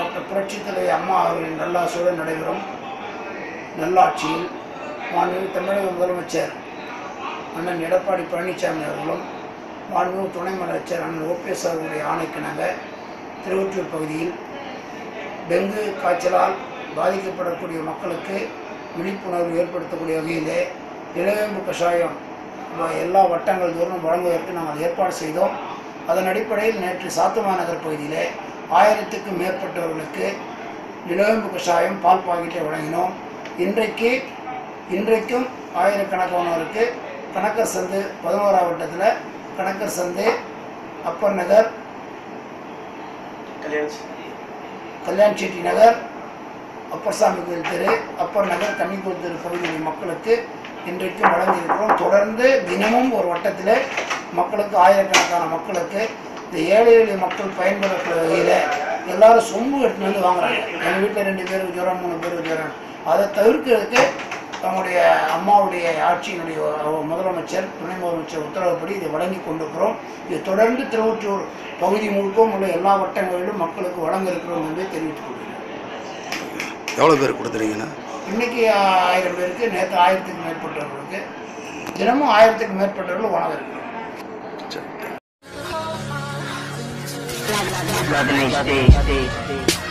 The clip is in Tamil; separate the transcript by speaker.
Speaker 1: டாக்டர் புரட்சித் தலைவர் அம்மா அவர்களின் நல்லாசோடு நடைபெறும் நல்லாட்சியில் மாண்புமிகு தமிழக முதலமைச்சர் அண்ணன் எடப்பாடி பழனிசாமி அவர்களும் மாண்புமிகு துணை முதலமைச்சர் அண்ணன் ஓபிஎஸ் அவர்களுடைய ஆணைக்கிணங்க திருவொற்றியூர் பகுதியில் டெங்கு காய்ச்சலால் பாதிக்கப்படக்கூடிய மக்களுக்கு விழிப்புணர்வு ஏற்படுத்தக்கூடிய வகையிலே நிலவேம்பு கஷாயம் வ- எல்லா வட்டங்கள் தோறும் வழங்குவதற்கு நாங்கள் ஏற்பாடு செய்தோம் அதன் அடிப்படையில் நேற்று சாத்துமா நகர் பகுதியிலே ஆயிரத்துக்கும் மேற்பட்டவர்களுக்கு நிலவேம்பு கஷாயம் பால் பாக்கெட்டை வழங்கினோம் இன்றைக்கு இன்றைக்கும் ஆயிரக்கணக்கானோருக்கு கணக்கர் சந்து பதினோராம் வட்டத்தில் கணக்கர் சந்து அப்பர் நகர் கல்யாண் செட்டி நகர் அப்பர் சாமி கோயில் தெரு அப்பர் நகர் கன்னிக்கோயில் தெரு பகுதியில் மக்களுக்கு இன்றைக்கும் வழங்கியிருக்கிறோம் தொடர்ந்து தினமும் ஒரு வட்டத்தில் மக்களுக்கு ஆயிரக்கணக்கான மக்களுக்கு இந்த ஏழை எளிய மக்கள் பயன்படக்கூடிய வகையில் எல்லாரும் சொம்பு எடுத்துன்னு வந்து வாங்குறாங்க எங்கள் வீட்டில் ரெண்டு பேருக்கு ஜுரம் மூணு பேருக்கு ஜுரம் அதை தவிர்க்கிறதுக்கு நம்முடைய அம்மாவுடைய ஆட்சியினுடைய அஹ், முதலமைச்சர் துணை முதலமைச்சர் உத்தரவுப்படி இதை வழங்கி கொண்டிருக்கிறோம் இது தொடர்ந்து திருவொற்றியூர் பகுதி முழுக்கவும் உள்ள எல்லா வட்டங்களிலும் மக்களுக்கு வழங்க இருக்கிறோம் என்று தெரிவித்துக் கொள்கிறேன்
Speaker 2: எவ்வளோ பேர் கொடுத்துறீங்கண்ணா
Speaker 1: இன்னைக்கு ஆயிரம் பேருக்கு நேற்று ஆயிரத்துக்கு மேற்பட்டவர்களுக்கு தினமும் ஆயிரத்துக்கு மேற்பட்டவர்கள் வழங்க இருக்கிறோம்
Speaker 2: சரி
Speaker 3: Lovely state.